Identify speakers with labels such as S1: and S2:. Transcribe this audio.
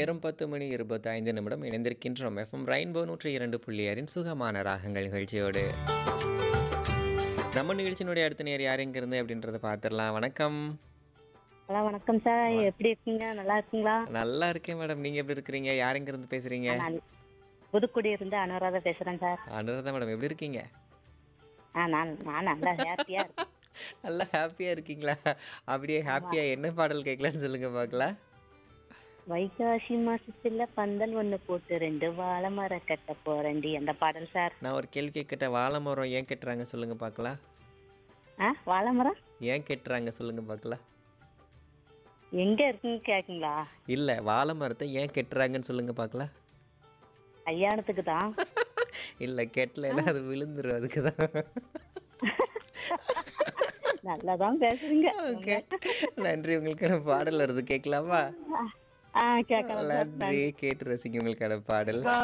S1: நேரம் பத்து மணி இருபத்தைந்து நிமிடம் இணைந்திருக்கின்றோம் எஃப்எம் ரெயின்போ நூற்றி இரண்டு புள்ளி ஆறின் சுகமான ராகங்கள் நிகழ்ச்சியோடு நம்ம நிகழ்ச்சியினுடைய அடுத்த நேர் யார் எங்க இருந்து அப்படின்றத பார்த்துடலாம் வணக்கம்
S2: ஹலோ வணக்கம் சார் எப்படி இருக்கீங்க நல்லா இருக்கீங்களா
S1: நல்லா இருக்கேன் மேடம் நீங்க எப்படி இருக்கிறீங்க யார் எங்க இருந்து பேசுறீங்க
S2: நான் புதுக்குடி இருந்து அனுராதா பேசுறேன் சார்
S1: அனுராதா மேடம் எப்படி இருக்கீங்க
S2: ஆ நான் நான் நல்லா ஹாப்பியா இருக்கேன்
S1: நல்லா ஹாப்பியா இருக்கீங்களா அப்படியே ஹாப்பியா என்ன பாடல் கேட்கலான்னு சொல்லுங்க பார்க்கலாம்
S2: வைகாசி மாசத்துல பந்தல் ஒண்ணு போட்டு ரெண்டு வாழை மரம் கட்ட போறேன்டி அந்த பாடல் சார்
S1: நான் ஒரு கேள்வி கேட்கட்ட வாழை மரம் ஏன் கட்டுறாங்க சொல்லுங்க பார்க்கலாம்
S2: ஆ வாழை மரம்
S1: ஏன் கட்டுறாங்க சொல்லுங்க பார்க்கலாம்
S2: எங்க இருக்குன்னு கேக்குங்களா
S1: இல்ல வாழை மரத்தை ஏன் கெட்டுறாங்கன்னு சொல்லுங்க பார்க்கலாம்
S2: கல்யாணத்துக்கு தான்
S1: இல்ல கெட்டலைன்னா அது விழுந்துரும் அதுக்கு தான்
S2: நல்லா தான் பேசுறீங்க
S1: ஓகே நன்றி உங்களுக்கான பாடல் வருது கேட்கலாமா
S2: ஆ கேட்கலாம் சார்
S1: நன்றி கேட்டு ரசிங்க உங்களுக்கான பாடல்